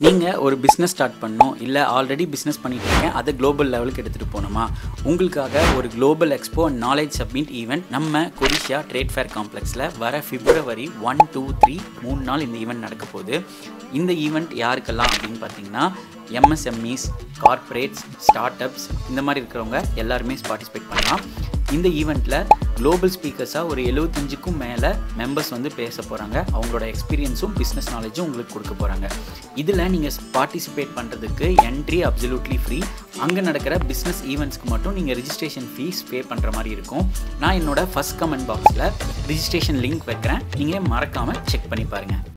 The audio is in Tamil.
நீங்கள் ஒரு பிஸ்னஸ் ஸ்டார்ட் பண்ணணும் இல்லை ஆல்ரெடி பிஸ்னஸ் பண்ணிட்டு இருக்கேன் அதை குளோபல் லெவலுக்கு எடுத்துகிட்டு போகணுமா உங்களுக்காக ஒரு global expo knowledge submit event நம்ம கொரிஷியா ட்ரேட் ஃபேர் காம்ப்ளெக்ஸில் வர பிப்ரவரி ஒன் டூ த்ரீ மூணு நாள் இந்த ஈவெண்ட் நடக்க போகுது இந்த ஈவெண்ட் யாருக்கெல்லாம் அப்படின்னு பார்த்தீங்கன்னா எம்எஸ்எம்இஸ் கார்ப்பரேட்ஸ் ஸ்டார்ட் அப்ஸ் இந்த மாதிரி இருக்கிறவங்க எல்லாருமே பார்ட்டிசிபேட் பண்ணலாம் இந்த ஈவெண்ட்டில் குளோபல் ஸ்பீக்கர்ஸாக ஒரு எழுபத்தஞ்சுக்கும் மேலே மெம்பர்ஸ் வந்து பேச போகிறாங்க அவங்களோட எக்ஸ்பீரியன்ஸும் பிஸ்னஸ் நாலேஜும் உங்களுக்கு கொடுக்க போகிறாங்க இதில் நீங்கள் பார்ட்டிசிபேட் பண்ணுறதுக்கு என்ட்ரி அப்சல்யூட்லி ஃப்ரீ அங்கே நடக்கிற பிஸ்னஸ் ஈவெண்ட்ஸ்க்கு மட்டும் நீங்கள் ரிஜிஸ்ட்ரேஷன் ஃபீஸ் பே பண்ணுற மாதிரி இருக்கும் நான் என்னோட ஃபஸ்ட் கமெண்ட் பாக்ஸில் ரிஜிஸ்ட்ரேஷன் லிங்க் வைக்கிறேன் நீங்கள் மறக்காமல் செக் பண்ணி பாருங்கள்